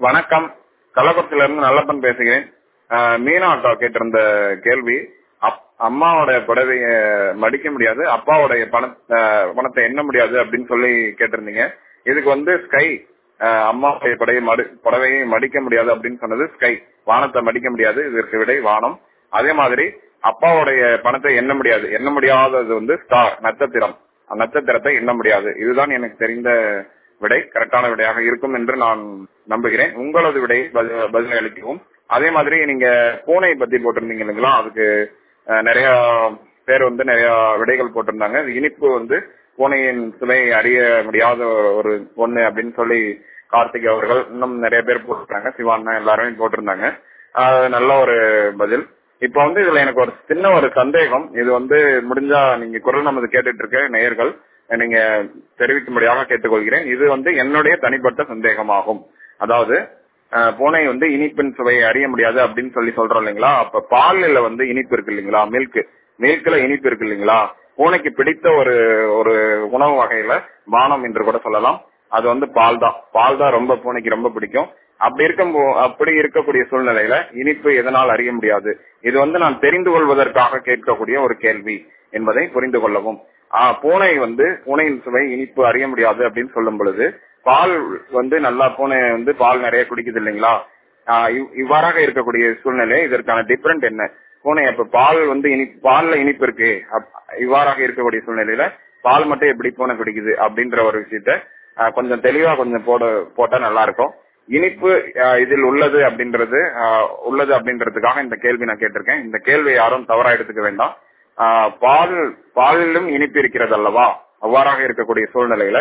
வணக்கம் கள்ளக்குறிச்சியில இருந்து நல்லப்பன் பேசுகிறேன் ஆஹ் மீனா அக்கா கேட்டிருந்த கேள்வி அப்- அம்மாவோட புடவைய மடிக்க முடியாது அப்பாவோடைய பண ஆஹ் பணத்தை எண்ண முடியாது அப்படின்னு சொல்லி கேட்டிருந்தீங்க இதுக்கு வந்து ஸ்கை ஆஹ் அம்மாவுடைய புடவையை மடி புடவையை மடிக்க முடியாது அப்படின்னு சொன்னது ஸ்கை வானத்தை மடிக்க முடியாது இதற்கு விடை வானம் அதே மாதிரி அப்பாவுடைய பணத்தை எண்ண முடியாது எண்ண முடியாதது வந்து ஸ்டார் நட்சத்திரம் நட்சத்திரத்தை எண்ண முடியாது இதுதான் எனக்கு தெரிந்த விடை கரெக்டான விடையாக இருக்கும் என்று நான் நம்புகிறேன் உங்களது விடை பதில் பதில் அளிக்கவும் அதே மாதிரி நீங்க பூனை பத்தி போட்டிருந்தீங்க இல்லைங்களா அதுக்கு அஹ், நிறைய பேர் வந்து நிறைய விடைகள் போட்டிருந்தாங்க இது இனிப்பு வந்து பூனையின் சுவை அறிய முடியாத ஒரு ஒண்ணு அப்படின்னு சொல்லி கார்த்திக் அவர்கள் இன்னும் நிறைய பேர் போட்டிருக்காங்க சிவானா எல்லாருமே போட்டிருந்தாங்க அஹ், நல்ல ஒரு பதில் இப்ப வந்து இதுல எனக்கு ஒரு சின்ன ஒரு சந்தேகம் இது வந்து முடிஞ்சா நீங்க குரல் நமது கேட்டுட்டு இருக்க நேயர்கள் நீங்க தெரிவிக்கும்படியாக கேட்டுக்கொள்கிறேன் இது வந்து என்னுடைய தனிப்பட்ட சந்தேகமாகும் அதாவது அஹ், பூனை வந்து இனிப்பின் சுவையை அறிய முடியாது அப்படின்னு சொல்லி சொல்றோம் இல்லைங்களா அப்ப பால்ல வந்து இனிப்பு இருக்கு இல்லைங்களா மில்க் மில்க்ல இனிப்பு இருக்கு இல்லைங்களா பூனைக்கு பிடித்த ஒரு ஒரு உணவு வகையில பானம் என்று கூட சொல்லலாம் அது வந்து பால் தான் பால் தான் ரொம்ப பூனைக்கு ரொம்ப பிடிக்கும் அப்படி இருக்கும் போ- அப்படி இருக்கக்கூடிய சூழ்நிலையில இனிப்பு எதனால் அறிய முடியாது இது வந்து நான் தெரிந்து கொள்வதற்காக கேட்கக்கூடிய ஒரு கேள்வி என்பதை புரிந்து கொள்ளவும் ஆஹ் பூனை வந்து பூனையின் சுவை இனிப்பு அறிய முடியாது அப்படின்னு சொல்லும் பொழுது பால் வந்து நல்லா பூனை வந்து பால் நிறைய குடிக்குது இல்லைங்களா ஆஹ் இவ்- இவ்வாறாக இருக்கக்கூடிய சூழ்நிலை இதற்கான டிஃபரெண்ட் என்ன பூனை அப்ப பால் வந்து இனிப்பு பால்ல இனிப்பு இருக்கு அப்- இவ்வாறாக இருக்கக்கூடிய சூழ்நிலையில பால் மட்டும் எப்படி பூனை குடிக்குது அப்படின்ற ஒரு விஷயத்த ஆஹ் கொஞ்சம் தெளிவா கொஞ்சம் போட போட்டா நல்லா இருக்கும் இனிப்பு ஆஹ் இதில் உள்ளது அப்படின்றது ஆஹ் உள்ளது அப்படின்றதுக்காக இந்த கேள்வி நான் கேட்டிருக்கேன் இந்த கேள்வி யாரும் தவறா எடுத்துக்க வேண்டாம் ஆஹ் பால் பாலிலும் இனிப்பு இருக்கிறது அல்லவா அவ்வாறாக இருக்கக்கூடிய சூழ்நிலையில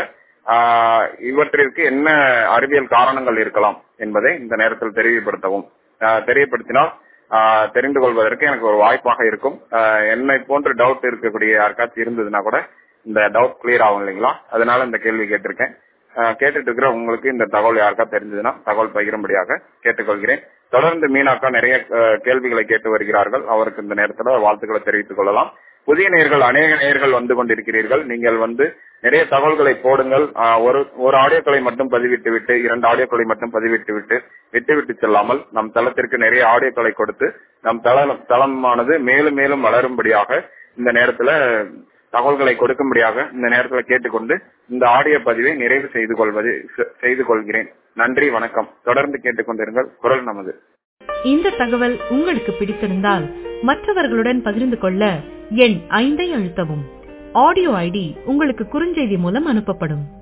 ஆஹ் இவற்றிற்கு என்ன அறிவியல் காரணங்கள் இருக்கலாம் என்பதை இந்த நேரத்தில் தெரியப்படுத்தவும் ஆஹ் தெரியப்படுத்தினால் ஆஹ் தெரிந்து கொள்வதற்கு எனக்கு ஒரு வாய்ப்பாக இருக்கும் ஆஹ் என்னை போன்ற டவுட் இருக்கக்கூடிய யாருக்காச்சும் இருந்ததுன்னா கூட இந்த டவுட் கிளியர் ஆகும் இல்லைங்களா அதனால இந்த கேள்வி கேட்டிருக்கேன் ஆஹ் கேட்டுட்டு இருக்கிற உங்களுக்கு இந்த தகவல் யாருக்கா தெரிஞ்சதுன்னா தகவல் பகிரும்படியாக கேட்டுக்கொள்கிறேன் தொடர்ந்து மீனாக்கா நிறைய ஆஹ் கேள்விகளை கேட்டு வருகிறார்கள் அவருக்கு இந்த நேரத்துல வாழ்த்துக்களை தெரிவித்துக் கொள்ளலாம் புதிய நேர்கள் அநேக நேர்கள் வந்து கொண்டிருக்கிறீர்கள் நீங்கள் வந்து நிறைய தகவல்களை போடுங்கள் ஆஹ் ஒரு ஒரு ஆடியோக்களை மட்டும் பதிவிட்டு விட்டு இரண்டு ஆடியோக்களை மட்டும் பதிவிட்டு விட்டு விட்டு விட்டு செல்லாமல் நம் தளத்திற்கு நிறைய ஆடியோக்களை கொடுத்து நம் தளம் தளமானது மேலும் மேலும் வளரும்படியாக இந்த நேரத்துல தகவல்களை கொடுக்கும்படியாக இந்த நேரத்துல கேட்டுக்கொண்டு இந்த ஆடியோ பதிவை நிறைவு செய்து கொள்வது செ- செய்து கொள்கிறேன் நன்றி வணக்கம் தொடர்ந்து கேட்டுக்கொண்டிருங்கள் குரல் நமது இந்த தகவல் உங்களுக்கு பிடித்திருந்தால் மற்றவர்களுடன் பகிர்ந்து கொள்ள எண் ஐந்தை அழுத்தவும் ஆடியோ ஐடி உங்களுக்கு குறுஞ்செய்தி மூலம் அனுப்பப்படும்